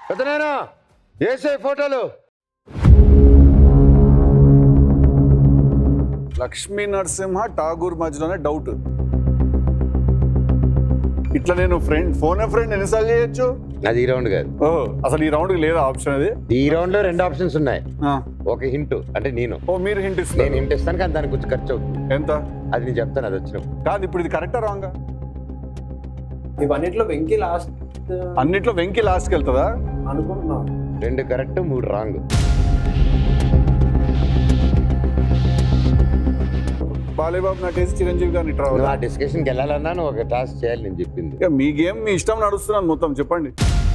పెద్దనైనా వేసే ఫోటోలు లక్ష్మీ నరసింహ ఠాగూర్ మధ్యలోనే డౌట్ ఇట్లా నేను ఫ్రెండ్ ఫోన్ ఫ్రెండ్ ఎన్నిసార్లు చేయొచ్చు అది ఈ రౌండ్ కాదు ఓహో అసలు ఈ రౌండ్కి లేదా ఆప్షన్ అది ఈ రౌండ్ లో రెండు ఆప్షన్స్ ఉన్నాయి ఆ. ఒక హింట్ అంటే నేను ఓ మీరు హింట్ నేను ఇస్తున్నారు హింట్ ఇస్తాను కానీ దానికి కొంచెం ఖర్చు అవుతుంది ఎంత అది నేను చెప్తాను అది వచ్చినప్పుడు కాదు ఇప్పుడు ఇది కరెక్టా రాంగా ఇవన్నిట్లో వెంకీ లాస్ట్ అన్నిట్లో వెంకి లాస్ట్కి వెళ్తుందా అనుకుంటున్నా రెండు కరెక్ట్ మూడు రాంగ్ బాలేబాబు నటేసి చిరంజీవి గారిని ఇట్లా నువ్వు ఆ డిస్కషన్కి వెళ్ళాలన్నా నువ్వు ఒక టాస్క్ చేయాలి నేను చెప్పింది ఇక మీ గేమ్ మీ ఇష్టం నడుస్తున్నాను మొత్తం చెప్పండి